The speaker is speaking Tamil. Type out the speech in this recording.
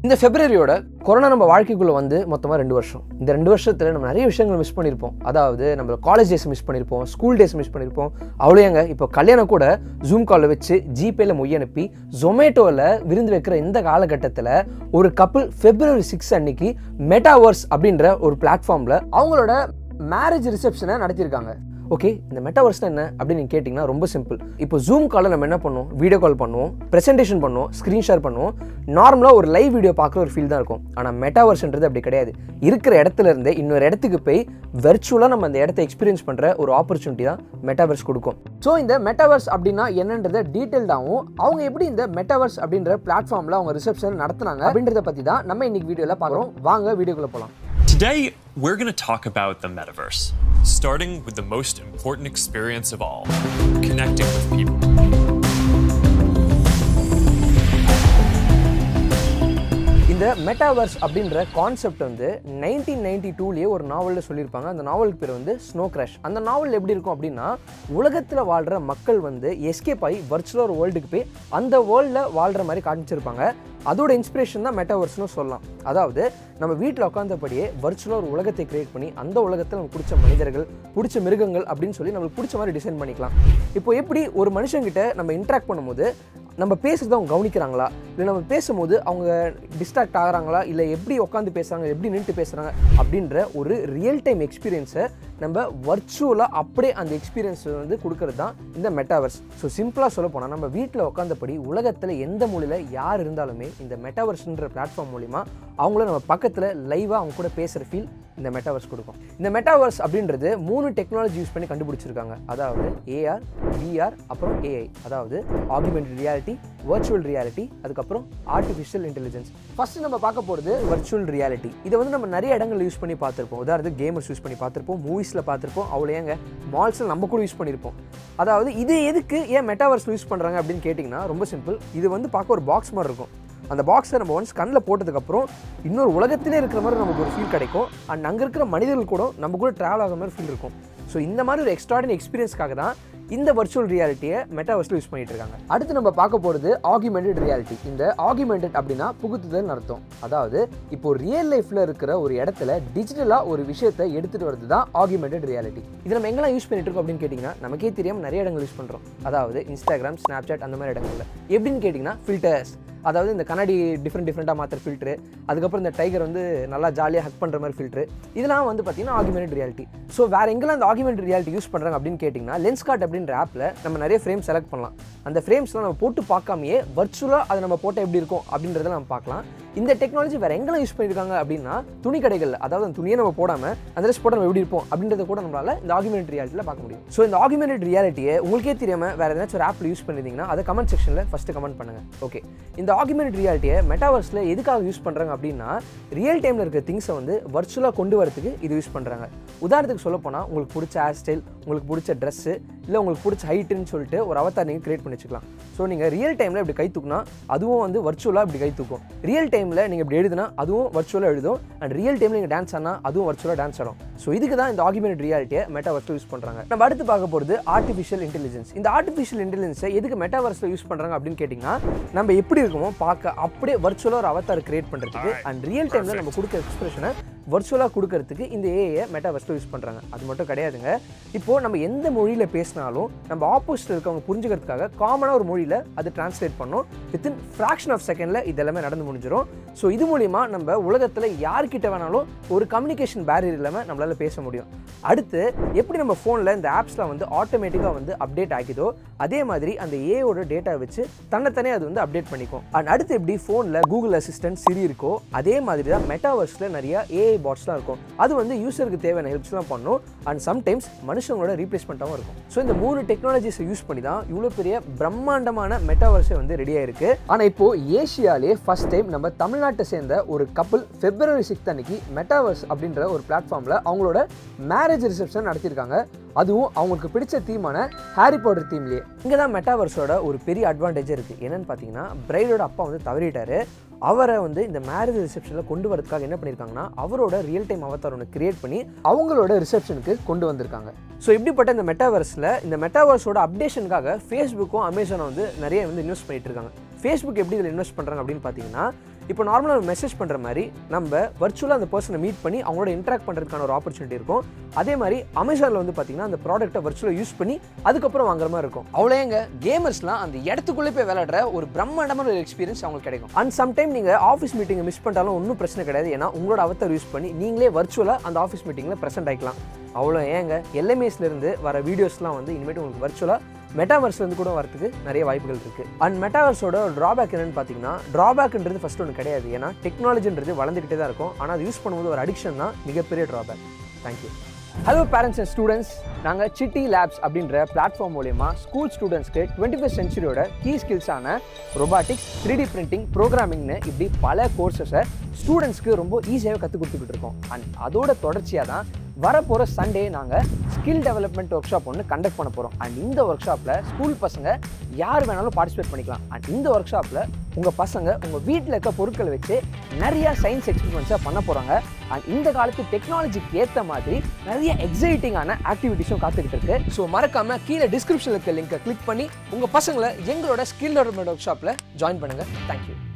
இந்த ஃபெப்ரவரியோட கொரோனா நம்ம வாழ்க்கைக்குள்ளே வந்து மொத்தமாக ரெண்டு வருஷம் இந்த ரெண்டு வருஷத்தில் நம்ம நிறைய விஷயங்கள் மிஸ் பண்ணியிருப்போம் அதாவது நம்ம காலேஜ் டேஸ் மிஸ் பண்ணியிருப்போம் ஸ்கூல் டேஸ் மிஸ் பண்ணியிருப்போம் அவ்வளோங்க இப்போ கல்யாணம் கூட ஜூம் காலில் வச்சு ஜிபேல மொய் அனுப்பி ஜொமேட்டோவில் விருந்து வைக்கிற இந்த காலகட்டத்தில் ஒரு கப்பிள் ஃபெப்ரவரி சிக்ஸ் அன்னைக்கு மெட்டாவர்ஸ் அப்படின்ற ஒரு பிளாட்ஃபார்மில் அவங்களோட மேரேஜ் ரிசப்ஷனை நடத்தியிருக்காங்க ஓகே இந்த மெட்டாவர்ஸ்னா என்ன அப்படின்னு நீங்கள் கேட்டிங்கன்னா ரொம்ப சிம்பிள் இப்போ ஜூம் காலில் நம்ம என்ன பண்ணுவோம் வீடியோ கால் பண்ணுவோம் ப்ரெசென்டேஷன் பண்ணுவோம் ஸ்க்ரீன் ஷேர் பண்ணுவோம் நார்மலாக ஒரு லைவ் வீடியோ பார்க்குற ஒரு ஃபீல் தான் இருக்கும் ஆனால் மெட்டாவர்ஸ்ன்றது அப்படி கிடையாது இருக்கிற இடத்துல இருந்து இன்னொரு இடத்துக்கு போய் வெர்ச்சுவலாக நம்ம அந்த இடத்த எக்ஸ்பீரியன்ஸ் பண்ணுற ஒரு ஆப்பர்ச்சுனிட்டி தான் மெட்டாவர்ஸ் கொடுக்கும் ஸோ இந்த மெட்டாவர்ஸ் அப்படின்னா என்னன்றத டீட்டெயில்டாகவும் அவங்க எப்படி இந்த மெட்டாவர்ஸ் அப்படின்ற பிளாட்ஃபார்மில் அவங்க ரிசப்ஷன் நடத்துனாங்க அப்படின்றத பற்றி தான் நம்ம இன்னைக்கு வீடியோவில் பார்க்குறோம் வாங்க வீடியோக்குள்ளே போகலாம் Today, we're going to talk about the metaverse, starting with the most important experience of all connecting with people. இந்த மெட்டாவர்ஸ் அப்படின்ற கான்செப்ட் வந்து நைன்டீன் நைன்டி டூலேயே ஒரு நாவலில் சொல்லியிருப்பாங்க அந்த நாவலுக்கு பேர் வந்து ஸ்னோ கிராஷ் அந்த நாவல் எப்படி இருக்கும் அப்படின்னா உலகத்தில் வாழ்கிற மக்கள் வந்து எஸ்கேப் ஆகி வர்ச்சுவல் ஒரு வேர்ல்டுக்கு போய் அந்த வேர்ல்டில் வாழ்கிற மாதிரி காமிச்சிருப்பாங்க அதோட இன்ஸ்பிரேஷன் தான் மெட்டாவர்ஸ்னு சொல்லலாம் அதாவது நம்ம வீட்டில் உட்காந்தபடியே வர்ச்சுவலாக ஒரு உலகத்தை கிரியேட் பண்ணி அந்த உலகத்தில் நமக்கு பிடிச்ச மனிதர்கள் பிடிச்ச மிருகங்கள் அப்படின்னு சொல்லி நம்மளுக்கு பிடிச்ச மாதிரி டிசைன் பண்ணிக்கலாம் இப்போ எப்படி ஒரு மனுஷங்கிட்ட நம்ம இன்ட்ராக்ட் பண்ணும்போது நம்ம பேசுகிறத அவங்க கவனிக்கிறாங்களா இல்லை நம்ம பேசும்போது அவங்க டிஸ்ட்ராக்ட் ஆகுறாங்களா இல்லை எப்படி உட்காந்து பேசுகிறாங்க எப்படி நின்றுட்டு பேசுகிறாங்க அப்படின்ற ஒரு ரியல் டைம் எக்ஸ்பீரியன்ஸை நம்ம வர்ச்சுவலாக அப்படியே அந்த எக்ஸ்பீரியன்ஸ் வந்து கொடுக்கறது தான் இந்த மெட்டாவர்ஸ் ஸோ சிம்பிளாக சொல்ல போனால் நம்ம வீட்டில் உட்காந்தபடி உலகத்தில் எந்த மூலையில் யார் இருந்தாலுமே இந்த மெட்டாவர்ஸ்ன்ற பிளாட்ஃபார்ம் மூலிமா அவங்கள நம்ம பக்கத்தில் லைவாக அவங்க கூட பேசுகிற ஃபீல் இந்த மெட்டாவர்ஸ் கொடுக்கும் இந்த மெட்டாவர்ஸ் அப்படின்றது மூணு டெக்னாலஜி யூஸ் பண்ணி கண்டுபிடிச்சிருக்காங்க அதாவது ஏஆர் விஆர் அப்புறம் ஏஐ அதாவது ஆகுமெண்டட் ரியாலிட்டி வர்ச்சுவல் ரியாலிட்டி அதுக்கப்புறம் ஆர்டிஃபிஷியல் இன்டெலிஜென்ஸ் ஃபர்ஸ்ட் நம்ம பார்க்க போகிறது வர்ச்சுவல் ரியாலிட்டி இதை வந்து நம்ம நிறைய இடங்கள் யூஸ் பண்ணி பார்த்துருப்போம் உதாரணத்துக்கு கேமர்ஸ் யூஸ் பண்ணி பார்த்துருப்போம் மூவிஸில் பார்த்துருப்போம் அவ்வளோ ஏங்க மால்ஸில் நம்ம கூட யூஸ் பண்ணியிருப்போம் அதாவது இது எதுக்கு ஏன் மெட்டாவர்ஸ் யூஸ் பண்ணுறாங்க அப்படின்னு கேட்டிங்கன்னா ரொம்ப சிம்பிள் இது வந்து பார்க்க ஒரு பாக்ஸ் மாதிரி இருக்கும் அந்த பாக்ஸை நம்ம ஒன்ஸ் கண்ணில் போட்டதுக்கப்புறம் இன்னொரு உலகத்திலே இருக்கிற மாதிரி நமக்கு ஒரு ஃபீல் கிடைக்கும் அண்ட் அங்கே இருக்கிற மனிதர்கள் கூட நம்ம கூட ட்ராவல் ஆகிற மாதிரி ஃபீல் இருக்கும் ஸோ இந்த மாதிரி ஒரு எக்ஸ்ட்ராடினரி எக்ஸ்பீரியன்ஸ்க்காக தான் இந்த வர்ச்சுவல் ரியாலிட்டியை மெட்டாவர்ஸில் யூஸ் பண்ணிட்டு இருக்காங்க அடுத்து நம்ம பார்க்க போகிறது ஆகுமெண்டட் ரியாலிட்டி இந்த ஆகுமெண்டட் அப்படின்னா புகுத்துதல் அர்த்தம் அதாவது இப்போ ரியல் லைஃப்பில் இருக்கிற ஒரு இடத்துல டிஜிட்டலாக ஒரு விஷயத்தை எடுத்துகிட்டு வரது தான் ஆகுமெண்டட் ரியாலிட்டி இது நம்ம எங்கெல்லாம் யூஸ் பண்ணிட்டு இருக்கோம் அப்படின்னு கேட்டிங்கன்னா நமக்கே தெரியாமல் நிறைய இடங்கள் யூஸ் பண்ணுறோம் அதாவது இன்ஸ்டாகிராம் ஸ்னாப்சாட் அந்த மாதிரி இடங்கள்ல எப்படின்னு கேட்டிங்கன்னா ஃபில்டர்ஸ் அதாவது இந்த கண்ணாடி டிஃப்ரெண்ட் டிஃப்ரெண்ட்டாக மாற்றுற ஃபில்ட்ரு அதுக்கப்புறம் இந்த டைகர் வந்து நல்லா ஜாலியாக ஹக் பண்ணுற மாதிரி ஃபில்ட்ரு இதெல்லாம் வந்து பார்த்தீங்கன்னா ஆகுமெண்டட் ரியாலிட்டி ஸோ வேறு எங்கெல்லாம் இந்த ஆகுமெண்டட் ரியாலிட்டி யூஸ் பண்ணுறாங்க அப்படின்னு கேட்டிங்கன்னா லென்ஸ் கார்ட் அப்படின்ற ஆப்பில் நம்ம நிறைய ஃப்ரேம் செலக்ட் பண்ணலாம் அந்த ஃப்ரேம்ஸ்லாம் நம்ம போட்டு பார்க்காமையே வர்ச்சுவலாக அதை நம்ம போட்டால் எப்படி இருக்கும் அப்படின்றத நம்ம பார்க்கலாம் இந்த டெக்னாலஜி வேறு எங்கெல்லாம் யூஸ் பண்ணியிருக்காங்க அப்படின்னா துணி கடைகளில் அதாவது அந்த துணியை நம்ம போடாமல் அந்த ட்ரெஸ் போட்டால் நம்ம எப்படி இருப்போம் அப்படின்றத கூட நம்மளால் இந்த ஆகுமெண்ட் ரியாலிட்டியில் பார்க்க முடியும் ஸோ இந்த ஆகுமெண்டட் ரியாலிட்டியை உங்களுக்கே தெரியாமல் வேறு ஏதாச்சும் ஒரு ஆப்பில் யூஸ் பண்ணியிருந்தீங்கன்னா அதை கமெண்ட் செக்ஷனில் ஃபஸ்ட்டு கமெண்ட் பண்ணுங்கள் ஓகே இந்த ஆகுமெண்ட் ரியாலிட்டியை மெட்டாவர்ஸில் எதுக்காக யூஸ் பண்ணுறாங்க அப்படின்னா ரியல் டைமில் இருக்கிற திங்ஸை வந்து வர்ச்சுவலாக கொண்டு வரதுக்கு இது யூஸ் பண்ணுறாங்க உதாரணத்துக்கு சொல்ல போனால் உங்களுக்கு பிடிச்ச ஹேர் ஸ்டைல் உங்களுக்கு பிடிச்ச ட்ரெஸ்ஸு இல்லை உங்களுக்கு பிடிச்ச ஹைட்டுன்னு சொல்லிட்டு ஒரு அவதார் நீங்கள் கிரியேட் பண்ணி வச்சுக்கலாம் ஸோ நீங்கள் ரியல் டைமில் இப்படி கை தூக்குனா அதுவும் வந்து வர்ச்சுவலாக இப்படி கை தூக்கும் ரியல் டைமில் நீங்கள் இப்படி எழுதுனா அதுவும் வர்ச்சுவலாக எழுதும் அண்ட் ரியல் டைமில் நீங்கள் டான்ஸ் ஆனால் அதுவும் வர்ச்சுவலாக டான்ஸ் ஆடும் ஸோ இதுக்கு தான் இந்த ஆகுமெண்ட் ரியாலிட்டியை மெட்டாவர்ஸில் யூஸ் பண்ணுறாங்க நம்ம அடுத்து பார்க்க போகிறது ஆர்டிஃபிஷியல் இன்டெலிஜென்ஸ் இந்த ஆர்டிஃபிஷியல் இன்டெலிஜென்ஸை எதுக்கு மெட்டாவர்ஸில் யூஸ் பண்ணுறாங்க அப்படின்னு கேட்டிங்கன்னா நம்ம எப்படி இருக்குமோ பார்க்க அப்படியே வர்ச்சுவலாக ஒரு அவதார் கிரியேட் பண்ணுறதுக்கு அண்ட் ரியல் டைமில் நம்ம கொடுக்குற எக்ஸ்பிரஷனை வர்ச்சுவலாக கொடுக்கறதுக்கு இந்த ஏஐயை மெட்டாவர்ஸில் யூஸ் பண்ணுறாங்க அது மட்டும் கிடையாதுங்க இப்போது நம்ம எந்த மொழியில் பேசினாலும் நம்ம ஆப்போசிட் இருக்கவங்க புரிஞ்சுக்கிறதுக்காக காமனாக ஒரு மொழியில் அது டிரான்ஸ்லேட் பண்ணோம் வித்தின் ஃப்ராக்ஷன் ஆஃப் செகண்டில் இதெல்லாமே நடந்து முடிஞ்சிடும் ஸோ இது மூலிமா நம்ம உலகத்தில் யார்கிட்ட வேணாலும் ஒரு கம்யூனிகேஷன் பேரியர் இல்லாமல் நம்மளால் பேச முடியும் அடுத்து எப்படி நம்ம ஃபோனில் இந்த ஆப்ஸ்லாம் வந்து ஆட்டோமேட்டிக்காக வந்து அப்டேட் ஆகிதோ அதே மாதிரி அந்த ஏயோட டேட்டா வச்சு தன்னைத்தானே அது வந்து அப்டேட் பண்ணிக்கும் அண்ட் அடுத்து எப்படி ஃபோனில் கூகுள் அசிஸ்டன்ட் சிரி இருக்கோ அதே மாதிரி தான் மெட்டாவர்ஸில் நிறைய ஏஐ பாட்ஸ்லாம் இருக்கும் அது வந்து யூசருக்கு தேவையான ஹெல்ப்ஸ்லாம் பண்ணும் அண்ட் சம்டைம்ஸ் மனுஷங்களோட ரீப்ளேஸ்மெண்ட்டாகவும் இருக்கும் ஸோ இந்த மூணு டெக்னாலஜிஸை யூஸ் பண்ணி தான் இவ்வளோ பெரிய பிரம்மாண்டமான மெட்டாவர்ஸே வந்து ரெடி ஆயிருக்கு ஆனால் இப்போ ஏஷியாலே ஃபர்ஸ்ட் டைம் நம்ம தமிழ்நாட்டை சேர்ந்த ஒரு கப்பல் பிப்ரவரி சிக்ஸ்த் அன்னைக்கு மெட்டாவர்ஸ் அப்படின்ற ஒரு பிளாட்ஃபார்மில் அவங்களோட மேரேஜ் ரிசப்ஷன் நடத்தியிருக்காங்க அதுவும் அவங்களுக்கு பிடிச்ச தீமான ஹாரி பாட்டர் தீம்லேயே இங்கே தான் மெட்டாவர்ஸோட ஒரு பெரிய அட்வான்டேஜ் இருக்குது என்னன்னு பார்த்தீங்கன்னா பிரைடோட அப்பா வந்து தவறிட்டாரு அவரை வந்து இந்த மேரேஜ் ரிசப்ஷனில் கொண்டு வரதுக்காக என்ன பண்ணியிருக்காங்கன்னா அவரோட ரியல் டைம் அவதார் ஒன்று கிரியேட் பண்ணி அவங்களோட ரிசப்ஷனுக்கு கொண்டு வந்திருக்காங்க ஸோ இப்படிப்பட்ட இந்த மெட்டாவர்ஸில் இந்த மெட்டாவர்ஸோட அப்டேஷனுக்காக ஃபேஸ்புக்கும் அமேசானும் வந்து நிறைய வந்து இன்வெஸ்ட் பண்ணிட்டு இருக்காங்க ஃபேஸ்புக் எப்படி இதில் இன்வெஸ்ட் பண்ணுறாங்க அப்படின்னு பார்த்தீங்கன்னா இப்போ நார்மலாக மெசேஜ் பண்ணுற மாதிரி நம்ம வர்ச்சுவலாக அந்த பர்சனை மீட் பண்ணி அவங்களோட இன்ட்ராக்ட் பண்ணுறதுக்கான ஒரு ஆப்பர்ச்சுனிட்டி இருக்கும் அதே மாதிரி அமேசானில் வந்து பார்த்தீங்கன்னா அந்த ப்ராடக்ட்டை வர்ச்சுவலாக யூஸ் பண்ணி அதுக்கப்புறம் வாங்குற மாதிரி இருக்கும் அவ்வளோ எங்க கேமர்ஸ்லாம் அந்த இடத்துக்குள்ளே போய் விளையாடுற ஒரு பிரம்மாண்டமான ஒரு எக்ஸ்பீரியன்ஸ் அவங்களுக்கு கிடைக்கும் அண்ட் சம்டைம் நீங்கள் ஆஃபீஸ் மீட்டிங்கை மிஸ் பண்ணிட்டாலும் ஒன்றும் பிரச்சனை கிடையாது ஏன்னா உங்களோட அவத்தர் யூஸ் பண்ணி நீங்களே வர்ச்சுவலாக அந்த ஆஃபீஸ் மீட்டிங்கில் ப்ரெசென்ட் ஆகிக்கலாம் அவ்வளோ ஏங்க எல்எம்ஏஸ்லேருந்து வர வீடியோஸ்லாம் வந்து இனிமேட்டு உங்களுக்கு வர்ச்சுவலாக மெட்டாவர்ஸ்லேருந்து கூட வரதுக்கு நிறைய வாய்ப்புகள் இருக்குது அண்ட் மெட்டாவர்ஸோட ட்ராபேக் என்னன்னு பார்த்தீங்கன்னா ட்ராபேக்ன்றது ஃபஸ்ட் ஒன்று கிடையாது ஏன்னா டெக்னாலஜின்றது வளர்ந்துக்கிட்டே தான் இருக்கும் ஆனால் அது யூஸ் பண்ணும்போது ஒரு அடிக்ஷன் தான் மிகப்பெரிய drawback thank you hello parents and students நாங்கள் சிட்டி லேப்ஸ் அப்படின்ற பிளாட்ஃபார்ம் மூலயமா ஸ்கூல் ஸ்டூடெண்ட்ஸ்க்கு டுவெண்ட்டி ஃபஸ்ட் சென்ச்சுரியோட கீ ஸ்கில்ஸான ரொபாட்டிக்ஸ் த்ரீ டி பிரிண்டிங் ப்ரோக்ராமிங்னு இப்படி பல கோர்சஸை ஸ்டூடெண்ட்ஸ்க்கு ரொம்ப ஈஸியாகவே கற்றுக் கொடுத்துக்கிட்டு இருக்கோம் அண்ட் அதோட தொடர்ச்சியாக தான் வரப்போகிற சண்டே நாங்கள் ஸ்கில் டெவலப்மெண்ட் ஒர்க் ஷாப் ஒன்று கண்டக்ட் பண்ண போகிறோம் அண்ட் இந்த ஒர்க் ஷாப்பில் ஸ்கூல் பசங்க யார் வேணாலும் பார்ட்டிசிபேட் பண்ணிக்கலாம் அண்ட் இந்த ஒர்க் ஷாப்பில் உங்கள் பசங்க உங்கள் வீட்டில் இருக்க பொருட்களை வச்சு நிறைய சயின்ஸ் எக்ஸ்பெரிமெண்ட்ஸாக பண்ண போகிறாங்க அண்ட் இந்த காலத்து டெக்னாலஜிக்கு ஏற்ற மாதிரி நிறைய எக்ஸைட்டிங்கான ஆக்டிவிட்டிஸும் காத்துக்கிட்டு இருக்கு ஸோ மறக்காம கீழே டிஸ்கிரிப்ஷனில் இருக்க லிங்கை கிளிக் பண்ணி உங்கள் பசங்களை எங்களோட ஸ்கில் டெவலப்மெண்ட் ஒர்க் ஷாப்பில் ஜாயின் பண்ணுங்கள் தேங்க்யூ